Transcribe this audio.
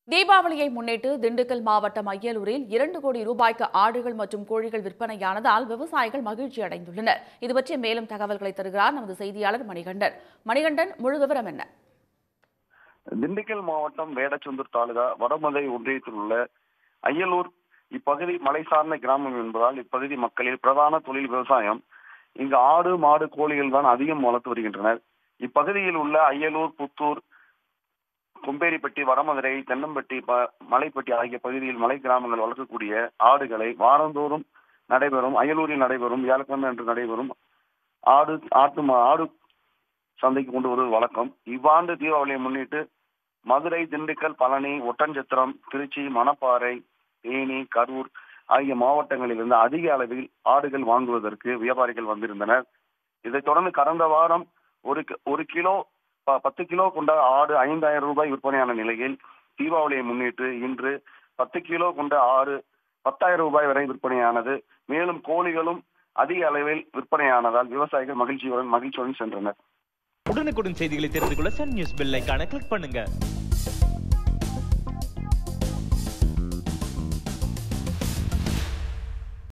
தீபாவளியை முன்னிட்டு திண்டுக்கல் மாவட்டம் அய்யலூரில் இரண்டு கோடி ரூபாய்க்கு ஆடுகள் மற்றும் கோழிகள் விற்பனையானதால் விவசாயிகள் மகிழ்ச்சி அடைந்துள்ளனர் இது பற்றிய மேலும் தகவல்களை தருகிறார் நமது செய்தியாளர் மணிகண்டன் மணிகண்டன் முழு விவரம் என்ன திண்டுக்கல் மாவட்டம் வேடச்சந்தூர் தாலுகா வடமதை ஒன்றியத்தில் உள்ள அய்யலூர் இப்பகுதி மலை சார்ந்த கிராமம் என்பதால் இப்பகுதி மக்களில் பிரதான தொழில் விவசாயம் இங்கு ஆடு மாடு கோழிகள் தான் அதிகம் வளர்த்து வருகின்றனர் இப்பகுதியில் உள்ள அய்யலூர் புத்தூர் கொம்பேரிப்பட்டி வடமதுரை தென்னம்பட்டி ப- மலைப்பட்டி ஆகிய பகுதியில் மலை கிராமங்கள் வளர்க்கக்கூடிய ஆடுகளை வாரந்தோறும் நடைபெறும் அயலூரில் நடைபெறும் வியாழக்கிழமை அன்று நடைபெறும் ஆடு ஆட்டு மா- ஆடு சந்தைக்கு கொண்டு வருவது வழக்கம் இவ்வாண்டு தீபாவளியை முன்னிட்டு மதுரை திண்டுக்கல் பழனி ஒட்டன்சத்திரம் திருச்சி மணப்பாறை தேனி கரூர் ஆகிய மாவட்டங்களிலிருந்து அதிக அளவில் ஆடுகள் வாங்குவதற்கு வியாபாரிகள் வந்திருந்தனர் இதைத் தொடர்ந்து கடந்த வாரம் ஒரு கி- ஒரு கிலோ ப- பத்து கிலோ கொண்ட ஆடு ஐந்தாயிரம் ரூபாய் விற்பனையான நிலையில் தீபாவளியை முன்னிட்டு இன்று பத்து கிலோ கொண்ட ஆடு பத்தாயிரம் ரூபாய் வரை விற்பனையானது மேலும் கோழிகளும் அதிக அளவில் விற்பனையானதால் விவசாயிகள் மகிழ்ச்சியுடன் மகிழ்ச்சியுடன் சென்றனர் உடனுக்குடன் செய்திகளை தெரிந்து கொள்ள சன் நியூஸ் பெல் ஐகானை கிளிக் பண்ணுங்க